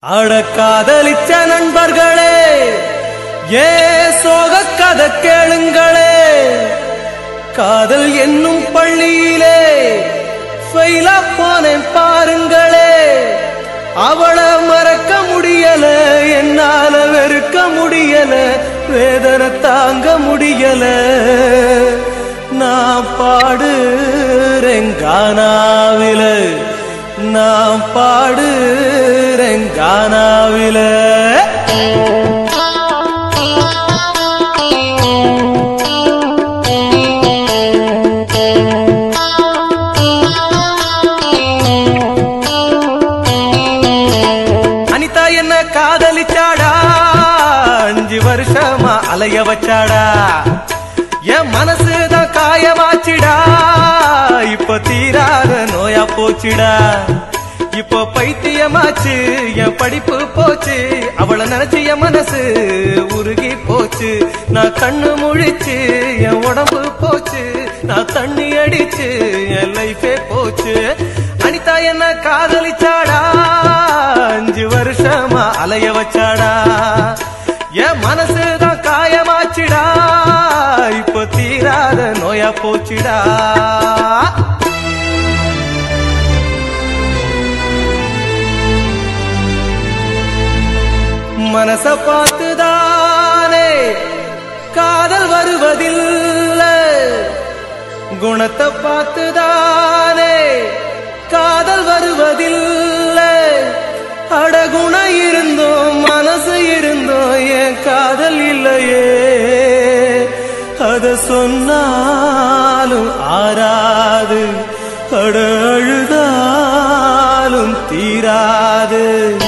அட காதலிச்ச நண்பர்களே ஏ சோக கதை கேளுங்களே காதல் என்னும் பள்ளியிலே ஃபெயிலா போனேன் பாருங்களே அவளை மறக்க முடியல என்னால வெறுக்க முடியல வேதனை தாங்க முடியல நான் பாடுறேன் கானாவில நான் பாடுறேன் கானாவில அனிதா என்ன காதலிச்சாடா அஞ்சு வருஷமா அலைய வச்சாடா என் மனசுதான் காயமாச்சிடா இப்ப தீராத நோயா போச்சுடா இப்போ பைத்தியமாச்சு என் படிப்பு போச்சு அவளை நினைச்சு என் மனசு உருகி போச்சு நான் கண்ணு முழிச்சு என் உடம்பு போச்சு நான் தண்ணி அடிச்சு என் லைஃபே போச்சு அனிதா என்ன காதலிச்சாடா அஞ்சு வருஷமா அலைய வச்சாடா என் மனசுதான் காயமாச்சுடா இப்போ தீராத நோயா போச்சுடா மனச பார்த்துதானே காதல் வருவதில்லை குணத்தை பார்த்துதானே காதல் வருவதில்லை அடகுண இருந்தோம் மனசு இருந்தோம் என் காதல் இல்லையே அத சொன்னாலும் ஆறாது அட அழுதாலும் தீராது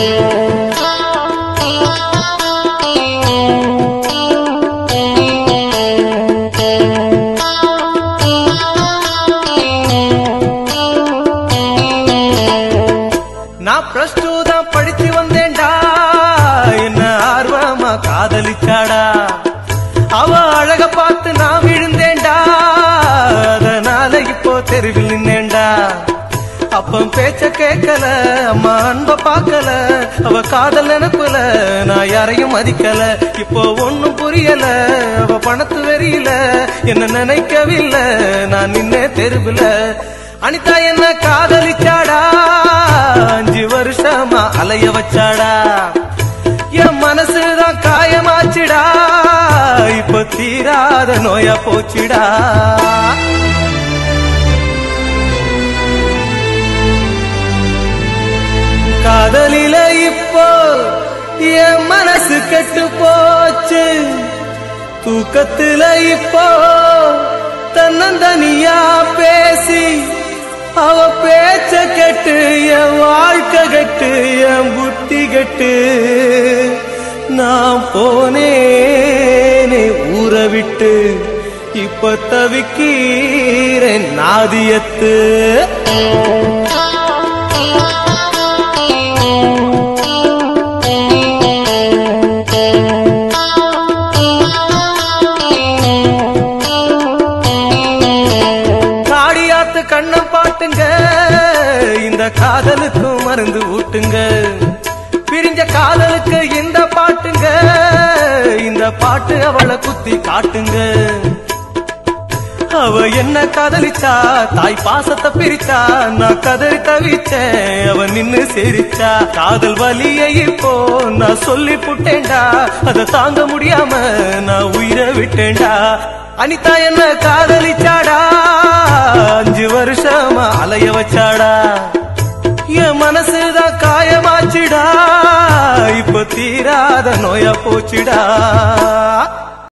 நான் பிளஸ் டூ தான் படிச்சு வந்தேன்டா என்ன ஆர்வமா காதலிச்சாடா அவ அழக பார்த்து நான் விழுந்தேன்டா அதனால இப்போ தெருவில் நின்னேன்டா அப்பம் பேச்ச கேட்கல அம்மா அன்ப பார்க்கல அவ காதல் நினைப்புல நான் யாரையும் மதிக்கல இப்போ ஒண்ணும் புரியல அவ பணத்து வெறியில என்ன நினைக்கவில்லை நான் நின்னே தெருவுல அனிதா என்ன காதலிச்சாடா அஞ்சு வருஷமா அலைய வச்சாடா என் மனசுதான் காயமாச்சுடா இப்ப தீராத நோயா போச்சுடா காதலில இப்போ என் மனசு கெட்டு போச்சு தூக்கத்துல இப்போ தன்னந்தனியா பேசி அவ பேச்ச கெட்டு என் வாழ்க்கை கெட்டு என் புத்தி கெட்டு நான் போனேனே ஊற விட்டு இப்ப தவிக்கிறேன் நாதியத்து காடியாத்து கண்ணம் பாட்டுங்க இந்த காதலுக்கும் மருந்து ஊட்டுங்க பிரிஞ்ச காதலுக்கு இந்த பாட்டுங்க இந்த பாட்டு அவளை குத்தி காட்டுங்க அவ என்ன காதலிச்சா தாய் பாசத்தை பிரிச்சா நான் கதறி தவிச்சேன் அவ நின்னு சிரிச்சா காதல் வலியை இப்போ நான் சொல்லி புட்டேன்டா அதை தாங்க முடியாம நான் உயிரை விட்டேன்டா அனிதா என்ன காதலிச்சாடா அஞ்சு வருஷமா அலைய வச்சாடா என் மனசுதான் காயமாச்சுடா இப்ப தீராத நோயா போச்சுடா